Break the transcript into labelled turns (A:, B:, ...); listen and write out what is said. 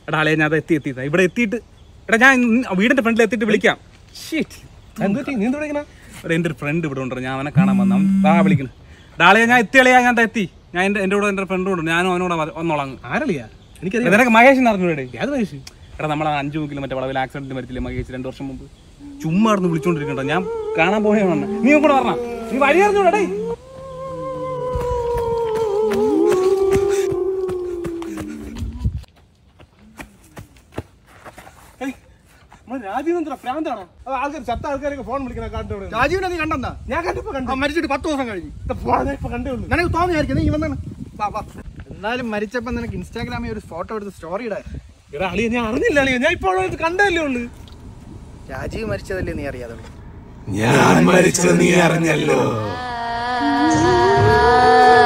A: എടാ ആളെ ഞാൻ അത് എത്തി എത്തി ഇവിടെ എത്തിയിട്ട് എടാ ഞാൻ ഇന്ന് വീടിന്റെ ഫ്രണ്ടിൽ എത്തിയിട്ട് വിളിക്കാം ഷീറ്റ്
B: എന്ത് പറ്റി? നീ എന്ത് വിളിക്കണ
A: എടാ എൻ്റെ ഒരു ഫ്രണ്ട് ഇവിടെ ഉണ്ട് ഞാൻ അവനെ കാണാൻ വന്നു അവൻ വാ വിളിക്കുന്നു ഡാളിയെ ഞാൻ എത്തിയളിയാ ഞാൻ ദാ എത്തി ഞാൻ എൻ്റെ എൻ്റെ കൂടെ എൻ്റെ ഫ്രണ്ടും ഉണ്ട് ഞാനും അവനോട് വന്നോളാം
B: ആരളിയാ എനിക്കറിയാം
A: നിനക്ക് മഹേഷിന് അറിഞ്ഞൂടെ
B: ഏത് വയസ്സ്
A: എടാ നമ്മളെ അഞ്ചു മുക്കിൽ മറ്റേ വളവിൽ ആക്സിഡന്റ് മരിച്ചില്ലേ മഹേഷ് രണ്ടു വർഷം മുമ്പ് ചുമ്മാ ഇരുന്ന് വിളിച്ചോണ്ടിരിക്കണ്ടോ ഞാൻ കാണാൻ പോയാണ് നീ കൂടെ പറഞ്ഞ നീ വഴി അറിഞ്ഞൂടെ
B: രാജീവേന്ദ്ര പ്രാന്താണോ അത് ആൾക്കാർ ചത്ത ആൾക്കാരൊക്കെ ഫോൺ വിളിക്കണ കണ്ടു
C: രാജീവിനെ നീ കണ്ടെന്നാ
B: ഞാൻ കണ്ടപ്പോ കണ്ടു
C: ആ മരിച്ചിട്ട് പത്ത് ദിവസം കഴിഞ്ഞു
B: ഫോൺ ഞാൻ ഇപ്പൊ കണ്ടേ ഉള്ളൂ
C: നിനക്ക് തോന്നിയായിരിക്കും നീ വന്നാണ് വാ വാ എന്നാലും മരിച്ചപ്പോ നിനക്ക് ഇൻസ്റ്റാഗ്രാമിൽ ഒരു ഫോട്ടോ എടുത്ത് സ്റ്റോറി ഇടാൻ
B: എടാ അളിയ ഞാൻ അറിഞ്ഞില്ല അളിയ ഞാൻ ഇപ്പോൾ കണ്ടല്ലേ ഉള്ളു
C: രാജീവ് മരിച്ചതല്ലേ നീ അറിയാതെ
D: ഞാൻ മരിച്ചത് നീ അറിഞ്ഞല്ലോ
E: ആ